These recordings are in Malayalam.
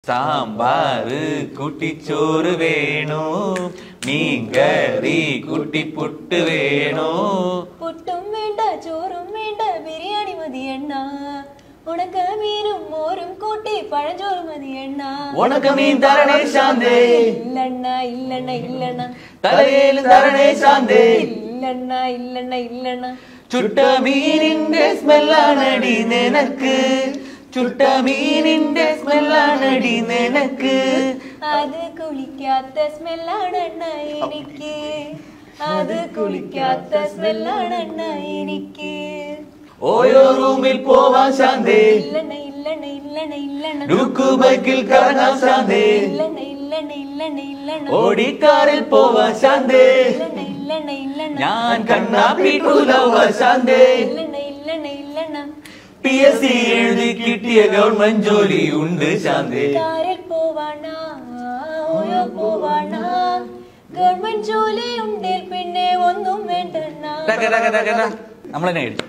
സാമ്പാറ് കുട്ടിച്ചോറ് വേണോ മീൻകറി കുട്ടിപ്പുട്ട് വേണോ പുട്ടും വേണ്ട ചോറും വേണ്ട ബിരിയാണി മതി എണ്ണ ഉണക്ക മീനും മോരും കൂട്ടി പഴഞ്ചോറ് മതി എണ്ണ ഉണക്കമീൻ തരണേ ശാന്തേ ഇല്ലണ്ണ ഇല്ലണ്ണ ഇല്ലണ്ണ തലയിൽ തരണേ ശാന്തേ ഇല്ലണ്ണ ഇല്ലണ്ണ ഇല്ലണ്ണ ചുട്ട മീനിന്റെ സ്മെല്ലാണടി നിനക്ക് ചുട്ട മീനിന്റെ സ്മെല്ലാണടി നിനക്ക് അത് കുളിക്കാത്ത സ്മെല്ലാണ് എണ്ണ എനിക്ക് അത് കുളിക്കാത്ത സ്മെല്ലാണ് എണ്ണ എനിക്ക് ഓരോ റൂമിൽ പോവാൻ ശാന്തേ ഇല്ലണ്ണ ഇല്ലണ്ണ ഇല്ലണ്ണ ഇല്ലണ്ണ ഡുക്കു ബൈക്കിൽ കറങ്ങാൻ ശാന്തേ ഇല്ലണ്ണ ഇല്ലണ്ണ ഇല്ലണ്ണ ഇല്ലണ്ണ ഓടിക്കാറിൽ പോവാൻ ശാന്തേ ഇല്ലണ്ണ ഇല്ലണ്ണ ഇല്ലണ്ണ ഞാൻ കണ്ണാപ്പിട്ടൂലവ ശാന്തേ ഇല്ലണ്ണ ഇല്ലണ്ണ ഇല്ലണ്ണ പി എസ് സി എഴുതി കിട്ടിയ ഗവൺമെന്റ് ജോലി ഉണ്ട് ശാന്തേ കാറിൽ പോവാണ ഓയോ പോവാണ ഗവൺമെന്റ് ജോലി ഉണ്ടേൽ പിന്നെ ഒന്നും വേണ്ടണ്ണ നമ്മളെന്നെ എഴുതി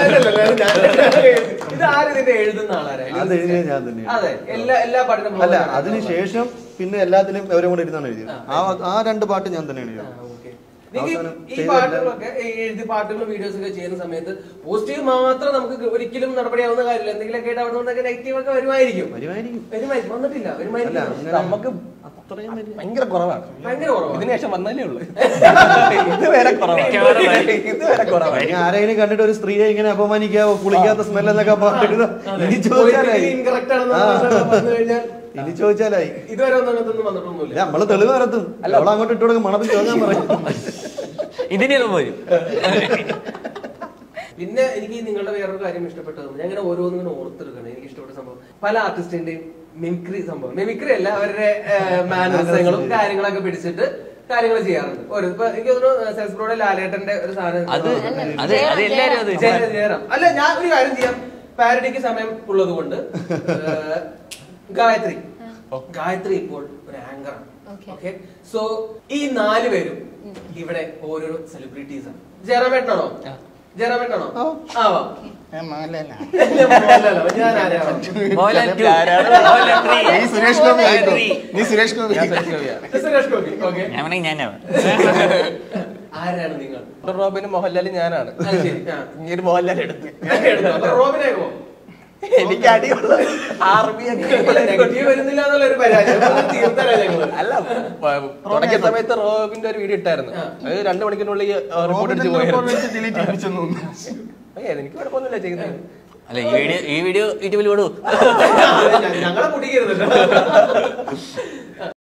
ഇത് ആരും ഇതിന്റെ എഴുതുന്ന ആളാരാ അത് എഴുതിയത് ഞാൻ തന്നെയാണ്. അതെ എല്ലാ എല്ലാ പാട്ടിനും അല്ല അതിനുശേഷം പിന്നെ എല്ലാത്തിലും അവരും കൂടെ ഇരുന്നാണ് എഴുതിയത് ആ ആ രണ്ട് പാട്ട് ഞാൻ തന്നെയാണ് എഴുതിയത് അവസാനം ഈ ചെയ്ത പാട്ടുകളൊക്കെ ഈ എഴുതി പാട്ടുകളും വീഡിയോസ് ഒക്കെ ചെയ്യുന്ന സമയത്ത് പോസിറ്റീവ് മാത്രം നമുക്ക് ഒരിക്കലും നടപടിയാവുന്ന കാര്യമില്ല എന്തെങ്കിലുമൊക്കെ ആയിട്ട് അവിടെ നിന്നൊക്കെ നെഗറ്റീവ് ഒക്കെ വരുമായിരിക്കും വരുമായിരിക്കും വരുമായിരിക്കും വന്നിട്ടില്ല അല്ല വരുമായിരിക്കും അങ്ങനെ നമുക്ക് അത്രയും വലിയ- ഭയങ്കര കുറവാണ് ഭയങ്കര കുറവാണ് ഇതിന് ശേഷം വന്നല്ലേ ഉള്ളു ഇത് വരെ കുറവാണ് ഇത് വരെ കുറവാണ് ഇനി ആരെങ്കിലും കണ്ടിട്ട് ഒരു സ്ത്രീയെ ഇങ്ങനെ അപമാനിക്കാവോ കുളിക്കാത്ത സ്മെൽ എന്നൊക്കെ പറഞ്ഞിട്ട് ഇനി ചോദിച്ചാലായി ഇൻകറക്റ്റ് ആണെന്ന് ആ. പറഞ്ഞു കഴിഞ്ഞാൽ ഇനി ചോദിച്ചാലായി ഇതുവരെ ഒന്നും അങ്ങനത്തൊന്നും വന്നിട്ടൊന്നുമില്ല ഇല്ല, നമ്മള് തെളിവ് നടത്തും അവൾ അങ്ങോട്ട് ഇട്ട് കൊടുക്കും മണത്തിൽ ചോദിക്കാൻ പറയും ഇതിനെല്ലാം വരും പിന്നെ എനിക്ക് ഈ നിങ്ങളുടെ വേറൊരു കാര്യം ഇഷ്ടപ്പെട്ടത് ഞാൻ ഇങ്ങനെ ഓരോന്നും ഇങ്ങനെ ഓർത്തെടുക്കണം എനിക്ക് ഇഷ്ടപ്പെട്ട സംഭവം പല ആർട്ടിസ്റ്റിന്റെയും മിമിക്രി സംഭവം മിമിക്രി അല്ല അവരുടെ മാനസങ്ങളും കാര്യങ്ങളൊക്കെ പിടിച്ചിട്ട് കാര്യങ്ങൾ ചെയ്യാറുണ്ട് ഒരു ഇപ്പൊ എനിക്ക് തോന്നുന്നു സെൽസ് ബ്രോയുടെ ലാലേട്ടന്റെ ഒരു സാധനം അത് അതെ അത് എല്ലാരും അത് ജയ- ജയറാം. അല്ല ഞാൻ ഒരു കാര്യം ചെയ്യാം പാരഡിക്ക് സമയം ഉള്ളത് കൊണ്ട് ഏഹ്, ഗായത്രി ഗായത്രി ഇപ്പോൾ ഒരു ആങ്കറാണ് Okay. ഓക്കെ സോ ഈ നാല് പേരും ഇവിടെ ഓരോരോ സെലിബ്രിറ്റീസ് ആണ് ജയറാമേട്ടനാണോ ജയറാമേട്ടനാണോ ആവാം മോഹൻലാലോ? ഞാൻ ആരാ? മോഹൻലാൽ two. ആരാണ്? മോഹൻലാൽ three. നീ സുരേഷ് ഗോപി ആയിക്കോ Three. നീ സുരേഷ് ഗോപി സുരേഷ് ഗോപി ഓക്കെ ഞാൻ വേണമെങ്കിൽ ഞാനാവാം ആരാണ് നിങ്ങൾ റോബിനും മോഹൻലാലും ഞാനാണ് അത് ശരി ആ. നീ ഒരു മോഹൻലാൽ എടുത്ത് എടുത്തോ. അപ്പൊ റോബിനാകുമോ എനിക്ക് അടിയുള്ള ആർമി നെഗറ്റീവ് വരുന്നില്ല എന്നുള്ള ഒരു പരാജയം അപ്പൊ അത് തീർത്തരാ ഞങ്ങള് അല്ല പ- തുടങ്ങിയ സമയത്ത് റോബിന്റെ ഒരു വീഡിയോ ഇട്ടായിരുന്നു അത് രണ്ടു മണിക്കൂറിനുള്ളിൽ റിപ്പോർട്ട് അടിച്ച് പോയിരുന്നു ഏ, എനിക്ക് കുഴപ്പമൊന്നുമില്ല ചെയ്യുന്നത് അല്ല ഈ വീഡിയോ ഈ വീഡിയോ യൂട്യൂബിൽ വിടൂ ഞങ്ങളെ കുടിക്കരുതല്ലോ